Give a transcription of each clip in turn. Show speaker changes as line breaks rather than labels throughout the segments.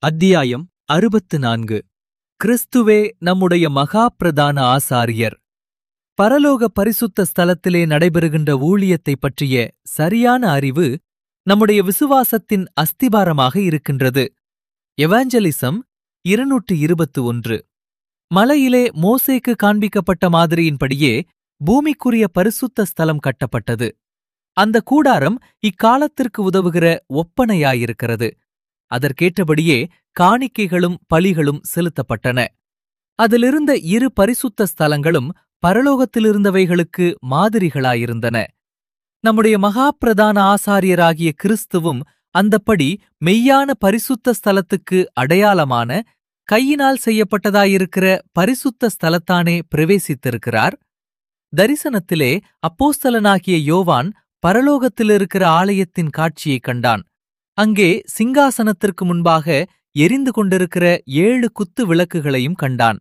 அத்தியாயம் அறுபத்து நான்கு கிறிஸ்துவே நம்முடைய மகா பிரதான ஆசாரியர் பரலோக பரிசுத்த ஸ்தலத்திலே நடைபெறுகின்ற ஊழியத்தைப் பற்றிய சரியான அறிவு நம்முடைய விசுவாசத்தின் அஸ்திபாரமாக இருக்கின்றது எவாஞ்சலிசம் இருநூற்று இருபத்து ஒன்று மலையிலே மோசேக்கு காண்பிக்கப்பட்ட மாதிரியின்படியே பூமிக்குரிய பரிசுத்த ஸ்தலம் கட்டப்பட்டது அந்த கூடாரம் இக்காலத்திற்கு உதவுகிற ஒப்பனையாயிருக்கிறது அதற்கேற்றபடியே காணிக்கைகளும் பலிகளும் செலுத்தப்பட்டன அதிலிருந்த இரு பரிசுத்த ஸ்தலங்களும் பரலோகத்திலிருந்தவைகளுக்கு மாதிரிகளாயிருந்தன நம்முடைய மகா பிரதான ஆசாரியராகிய கிறிஸ்துவும் அந்தப்படி மெய்யான பரிசுத்த ஸ்தலத்துக்கு அடையாளமான கையினால் செய்யப்பட்டதாயிருக்கிற பரிசுத்த ஸ்தலத்தானே பிரவேசித்திருக்கிறார் தரிசனத்திலே அப்போஸ்தலனாகிய யோவான் பரலோகத்திலிருக்கிற ஆலயத்தின் காட்சியைக் கண்டான் அங்கே சிங்காசனத்திற்கு முன்பாக எரிந்து கொண்டிருக்கிற ஏழு குத்து விளக்குகளையும் கண்டான்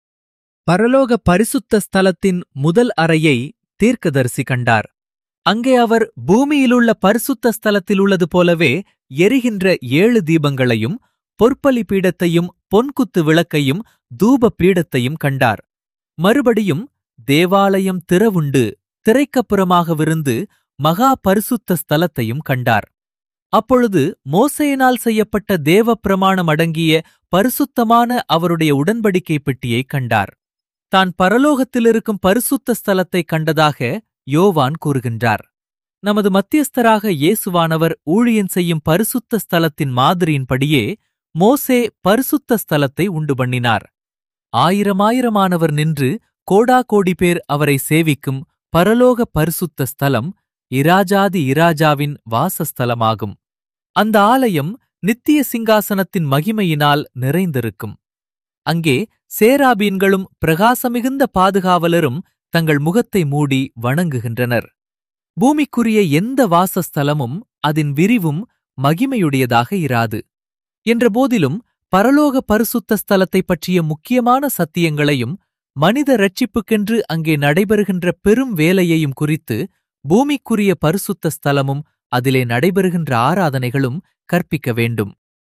பரலோக பரிசுத்த ஸ்தலத்தின் முதல் அறையை தீர்க்கதரிசி கண்டார் அங்கே அவர் பூமியிலுள்ள பரிசுத்த ஸ்தலத்தில் உள்ளது போலவே எரிகின்ற ஏழு தீபங்களையும் பொற்பலி பீடத்தையும் பொன்குத்து விளக்கையும் தூப பீடத்தையும் கண்டார் மறுபடியும் தேவாலயம் திறவுண்டு திரைக்கப்புறமாகவிருந்து மகா பரிசுத்த ஸ்தலத்தையும் கண்டார் அப்பொழுது மோசையினால் செய்யப்பட்ட தேவ பிரமாணம் அடங்கிய பரிசுத்தமான அவருடைய உடன்படிக்கை பெட்டியைக் கண்டார் தான் பரலோகத்திலிருக்கும் பரிசுத்த ஸ்தலத்தை கண்டதாக யோவான் கூறுகின்றார் நமது மத்தியஸ்தராக இயேசுவானவர் ஊழியன் செய்யும் பரிசுத்த ஸ்தலத்தின் மாதிரியின்படியே மோசே பரிசுத்த ஸ்தலத்தை உண்டு பண்ணினார் ஆயிரமாயிரமானவர் நின்று கோடா கோடி பேர் அவரை சேவிக்கும் பரலோக பரிசுத்த ஸ்தலம் இராஜாதி இராஜாவின் வாசஸ்தலமாகும் அந்த ஆலயம் நித்திய சிங்காசனத்தின் மகிமையினால் நிறைந்திருக்கும் அங்கே சேராபீன்களும் பிரகாசமிகுந்த பாதுகாவலரும் தங்கள் முகத்தை மூடி வணங்குகின்றனர் பூமிக்குரிய எந்த வாசஸ்தலமும் அதன் விரிவும் மகிமையுடையதாக இராது என்ற போதிலும் பரலோக பரிசுத்த ஸ்தலத்தைப் பற்றிய முக்கியமான சத்தியங்களையும் மனித ரட்சிப்புக்கென்று அங்கே நடைபெறுகின்ற பெரும் வேலையையும் குறித்து பூமிக்குரிய பரிசுத்த ஸ்தலமும் அதிலே நடைபெறுகின்ற ஆராதனைகளும் கற்பிக்க வேண்டும்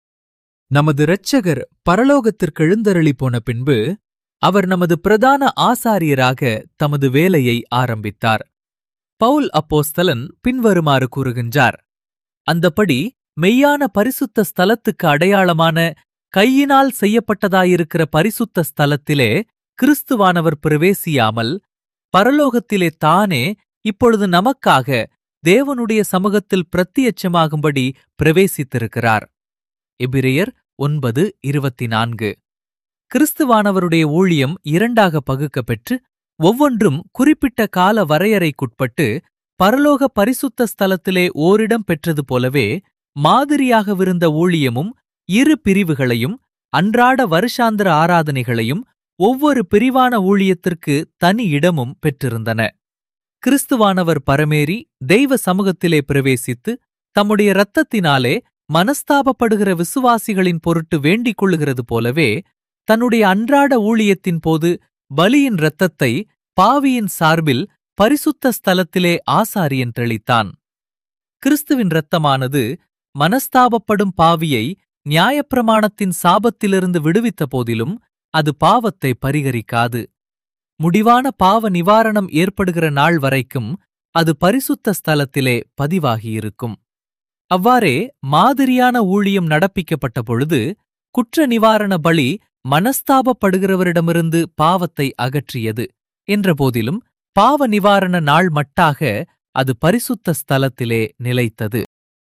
நமது இரட்சகர் பரலோகத்திற்கு எழுந்தருளி போன பின்பு அவர் நமது பிரதான ஆசாரியராக தமது வேலையை ஆரம்பித்தார் பவுல் அப்போஸ்தலன் பின்வருமாறு கூறுகின்றார் அந்தப்படி மெய்யான பரிசுத்த ஸ்தலத்துக்கு அடையாளமான கையினால் செய்யப்பட்டதாயிருக்கிற பரிசுத்த ஸ்தலத்திலே கிறிஸ்துவானவர் பிரவேசியாமல் பரலோகத்திலே தானே இப்பொழுது நமக்காக தேவனுடைய சமூகத்தில் பிரத்தியட்சமாகும்படி பிரவேசித்திருக்கிறார் எபிரேயர் ஒன்பது இருபத்தி நான்கு கிறிஸ்துவானவருடைய ஊழியம் இரண்டாக பகுக்கப்பெற்று ஒவ்வொன்றும் குறிப்பிட்ட கால வரையறைக்குட்பட்டு பரலோக பரிசுத்த ஸ்தலத்திலே ஓரிடம் பெற்றது போலவே மாதிரியாகவிருந்த ஊழியமும் இரு பிரிவுகளையும் அன்றாட வருஷாந்திர ஆராதனைகளையும் ஒவ்வொரு பிரிவான ஊழியத்திற்கு தனி இடமும் பெற்றிருந்தன கிறிஸ்துவானவர் பரமேறி தெய்வ சமூகத்திலே பிரவேசித்து தம்முடைய இரத்தத்தினாலே மனஸ்தாபப்படுகிற விசுவாசிகளின் பொருட்டு வேண்டிக் கொள்ளுகிறது போலவே தன்னுடைய அன்றாட ஊழியத்தின் போது பலியின் இரத்தத்தை பாவியின் சார்பில் பரிசுத்த ஸ்தலத்திலே ஆசாரியன் தெளித்தான் கிறிஸ்துவின் இரத்தமானது மனஸ்தாபப்படும் பாவியை நியாயப்பிரமாணத்தின் சாபத்திலிருந்து விடுவித்த போதிலும் அது பாவத்தை பரிகரிக்காது முடிவான பாவ நிவாரணம் ஏற்படுகிற நாள் வரைக்கும் அது பரிசுத்த ஸ்தலத்திலே பதிவாகியிருக்கும் அவ்வாறே மாதிரியான ஊழியம் நடப்பிக்கப்பட்ட பொழுது குற்ற நிவாரண பலி மனஸ்தாபப்படுகிறவரிடமிருந்து பாவத்தை அகற்றியது என்றபோதிலும் பாவ நிவாரண நாள் மட்டாக அது பரிசுத்த ஸ்தலத்திலே நிலைத்தது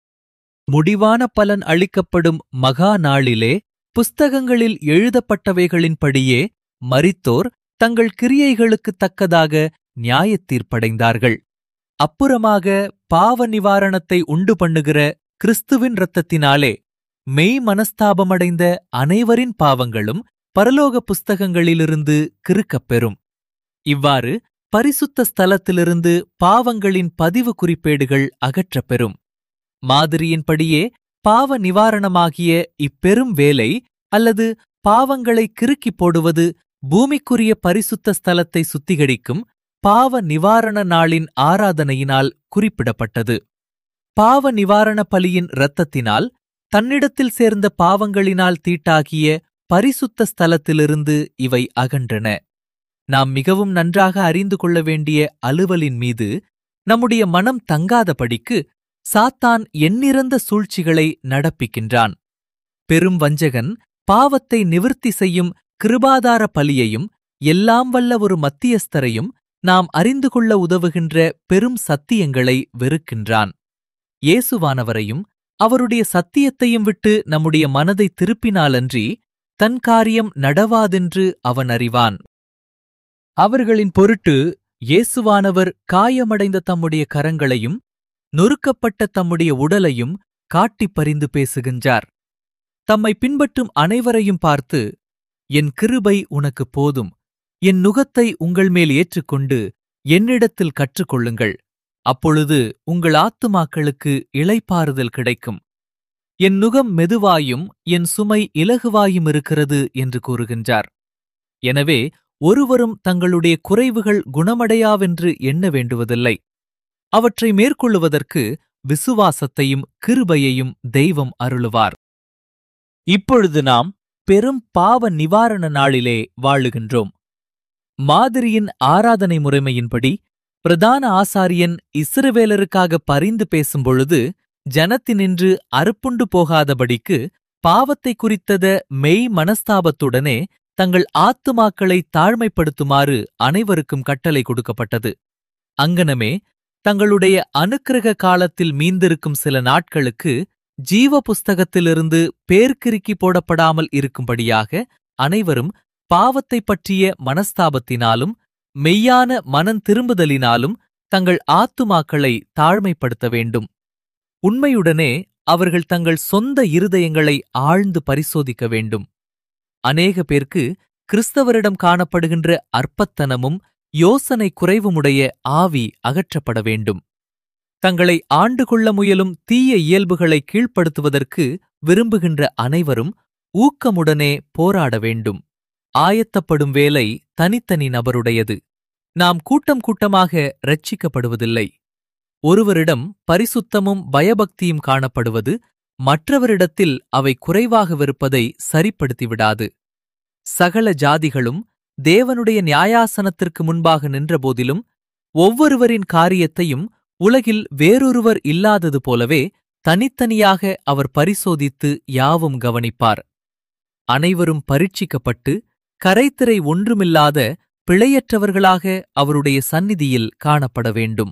முடிவான பலன் அளிக்கப்படும் மகா நாளிலே புஸ்தகங்களில் எழுதப்பட்டவைகளின்படியே மரித்தோர் தங்கள் கிரியைகளுக்குத் தக்கதாக நியாயத்தீர்ப்படைந்தார்கள் அப்புறமாக பாவ நிவாரணத்தை உண்டு பண்ணுகிற கிறிஸ்துவின் இரத்தத்தினாலே மெய் மனஸ்தாபமடைந்த அனைவரின் பாவங்களும் பரலோக புஸ்தகங்களிலிருந்து கிறுக்கப்பெறும் இவ்வாறு பரிசுத்த ஸ்தலத்திலிருந்து பாவங்களின் பதிவு குறிப்பேடுகள் அகற்றப்பெறும் மாதிரியின்படியே பாவ நிவாரணமாகிய இப்பெரும் வேலை அல்லது பாவங்களை கிறுக்கிப் போடுவது பூமிக்குரிய பரிசுத்த ஸ்தலத்தை சுத்திகரிக்கும் பாவ நிவாரண நாளின் ஆராதனையினால் குறிப்பிடப்பட்டது பாவ நிவாரண பலியின் இரத்தத்தினால் தன்னிடத்தில் சேர்ந்த பாவங்களினால் தீட்டாகிய பரிசுத்த ஸ்தலத்திலிருந்து இவை அகன்றன நாம் மிகவும் நன்றாக அறிந்து கொள்ள வேண்டிய அலுவலின் மீது நம்முடைய மனம் தங்காதபடிக்கு சாத்தான் எண்ணிறந்த சூழ்ச்சிகளை நடப்பிக்கின்றான் பெரும் வஞ்சகன் பாவத்தை நிவிர்த்தி செய்யும் கிருபாதார பலியையும் எல்லாம் வல்ல ஒரு மத்தியஸ்தரையும் நாம் அறிந்து கொள்ள உதவுகின்ற பெரும் சத்தியங்களை வெறுக்கின்றான் இயேசுவானவரையும் அவருடைய சத்தியத்தையும் விட்டு நம்முடைய மனதை திருப்பினாலன்றி தன் காரியம் நடவாதென்று அவன் அறிவான் அவர்களின் பொருட்டு இயேசுவானவர் காயமடைந்த தம்முடைய கரங்களையும் நொறுக்கப்பட்ட தம்முடைய உடலையும் காட்டிப் பறிந்து பேசுகின்றார் தம்மை பின்பற்றும் அனைவரையும் பார்த்து என் கிருபை உனக்கு போதும் என் நுகத்தை உங்கள் மேல் ஏற்றுக்கொண்டு என்னிடத்தில் கற்றுக்கொள்ளுங்கள் அப்பொழுது உங்கள் ஆத்துமாக்களுக்கு இளைப்பாறுதல் கிடைக்கும் என் நுகம் மெதுவாயும் என் சுமை இலகுவாயும் இருக்கிறது என்று கூறுகின்றார் எனவே ஒருவரும் தங்களுடைய குறைவுகள் குணமடையாவென்று எண்ண வேண்டுவதில்லை அவற்றை மேற்கொள்ளுவதற்கு விசுவாசத்தையும் கிருபையையும் தெய்வம் அருளுவார் இப்பொழுது நாம் பெரும் பாவ நிவாரண நாளிலே வாழுகின்றோம் மாதிரியின் ஆராதனை முறைமையின்படி பிரதான ஆசாரியன் இஸ்ரவேலருக்காக பரிந்து பேசும்பொழுது ஜனத்தினின்று அறுப்புண்டு போகாதபடிக்கு பாவத்தை குறித்தத மெய் மனஸ்தாபத்துடனே தங்கள் ஆத்துமாக்களை தாழ்மைப்படுத்துமாறு அனைவருக்கும் கட்டளை கொடுக்கப்பட்டது அங்கனமே தங்களுடைய அனுக்கிரக காலத்தில் மீந்திருக்கும் சில நாட்களுக்கு ஜீவ புஸ்தகத்திலிருந்து பேர்க்கிறுக்கி போடப்படாமல் இருக்கும்படியாக அனைவரும் பாவத்தை பற்றிய மனஸ்தாபத்தினாலும் மெய்யான மனம் திரும்புதலினாலும் தங்கள் ஆத்துமாக்களை தாழ்மைப்படுத்த வேண்டும் உண்மையுடனே அவர்கள் தங்கள் சொந்த இருதயங்களை ஆழ்ந்து பரிசோதிக்க வேண்டும் அநேக பேர்க்கு கிறிஸ்தவரிடம் காணப்படுகின்ற அற்பத்தனமும் யோசனை குறைவுமுடைய ஆவி அகற்றப்பட வேண்டும் தங்களை ஆண்டு கொள்ள முயலும் தீய இயல்புகளை கீழ்ப்படுத்துவதற்கு விரும்புகின்ற அனைவரும் ஊக்கமுடனே போராட வேண்டும் ஆயத்தப்படும் வேலை தனித்தனி நபருடையது நாம் கூட்டம் கூட்டமாக ரட்சிக்கப்படுவதில்லை ஒருவரிடம் பரிசுத்தமும் பயபக்தியும் காணப்படுவது மற்றவரிடத்தில் அவை குறைவாகவிருப்பதை சரிப்படுத்திவிடாது சகல ஜாதிகளும் தேவனுடைய நியாயாசனத்திற்கு முன்பாக நின்றபோதிலும் ஒவ்வொருவரின் காரியத்தையும் உலகில் வேறொருவர் இல்லாதது போலவே தனித்தனியாக அவர் பரிசோதித்து யாவும் கவனிப்பார் அனைவரும் பரீட்சிக்கப்பட்டு கரைத்திரை ஒன்றுமில்லாத பிழையற்றவர்களாக அவருடைய சந்நிதியில் காணப்பட வேண்டும்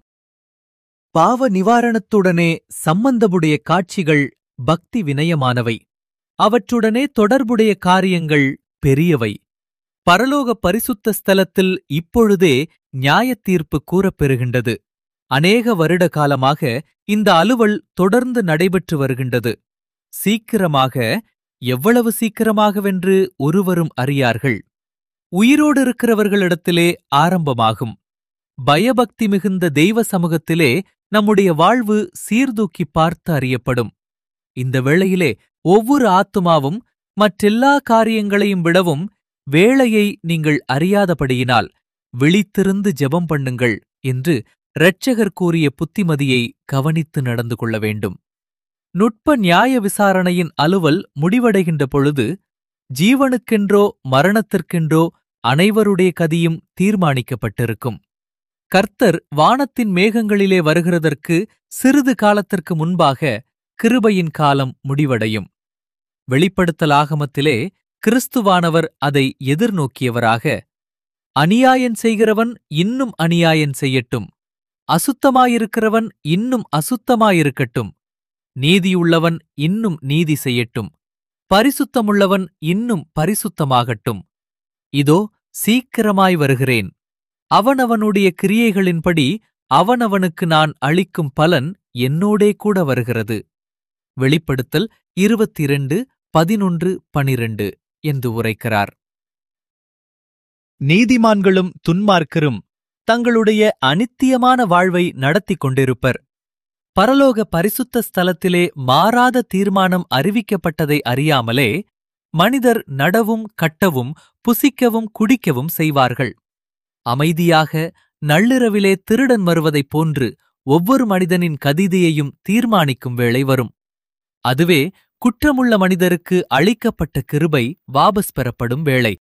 பாவ நிவாரணத்துடனே சம்பந்தமுடைய காட்சிகள் பக்தி வினயமானவை அவற்றுடனே தொடர்புடைய காரியங்கள் பெரியவை பரலோக பரிசுத்த ஸ்தலத்தில் இப்பொழுதே நியாயத்தீர்ப்பு கூறப்பெறுகின்றது அநேக வருட காலமாக இந்த அலுவல் தொடர்ந்து நடைபெற்று வருகின்றது சீக்கிரமாக எவ்வளவு சீக்கிரமாகவென்று ஒருவரும் அறியார்கள் உயிரோடு இருக்கிறவர்களிடத்திலே ஆரம்பமாகும் பயபக்தி மிகுந்த தெய்வ சமூகத்திலே நம்முடைய வாழ்வு சீர்தூக்கி பார்த்து அறியப்படும் இந்த வேளையிலே ஒவ்வொரு ஆத்துமாவும் மற்றெல்லா காரியங்களையும் விடவும் வேளையை நீங்கள் அறியாதபடியினால் விழித்திருந்து ஜெபம் பண்ணுங்கள் என்று இரட்சகர் கூறிய புத்திமதியை கவனித்து நடந்து கொள்ள வேண்டும் நுட்ப நியாய விசாரணையின் அலுவல் முடிவடைகின்ற பொழுது ஜீவனுக்கென்றோ மரணத்திற்கென்றோ அனைவருடைய கதியும் தீர்மானிக்கப்பட்டிருக்கும் கர்த்தர் வானத்தின் மேகங்களிலே வருகிறதற்கு சிறிது காலத்திற்கு முன்பாக கிருபையின் காலம் முடிவடையும் வெளிப்படுத்தல் ஆகமத்திலே கிறிஸ்துவானவர் அதை எதிர்நோக்கியவராக அநியாயன் செய்கிறவன் இன்னும் அநியாயன் செய்யட்டும் அசுத்தமாயிருக்கிறவன் இன்னும் அசுத்தமாயிருக்கட்டும் நீதியுள்ளவன் இன்னும் நீதி செய்யட்டும் பரிசுத்தமுள்ளவன் இன்னும் பரிசுத்தமாகட்டும் இதோ சீக்கிரமாய் வருகிறேன் அவனவனுடைய கிரியைகளின்படி அவனவனுக்கு நான் அளிக்கும் பலன் என்னோடே கூட வருகிறது வெளிப்படுத்தல் இருபத்திரண்டு பதினொன்று பனிரெண்டு என்று உரைக்கிறார் நீதிமான்களும் துன்மார்க்கரும் தங்களுடைய அனித்தியமான வாழ்வை நடத்திக் கொண்டிருப்பர் பரலோக பரிசுத்த ஸ்தலத்திலே மாறாத தீர்மானம் அறிவிக்கப்பட்டதை அறியாமலே மனிதர் நடவும் கட்டவும் புசிக்கவும் குடிக்கவும் செய்வார்கள் அமைதியாக நள்ளிரவிலே திருடன் வருவதைப் போன்று ஒவ்வொரு மனிதனின் கதிதையையும் தீர்மானிக்கும் வேளை வரும் அதுவே குற்றமுள்ள மனிதருக்கு அளிக்கப்பட்ட கிருபை வாபஸ் பெறப்படும் வேளை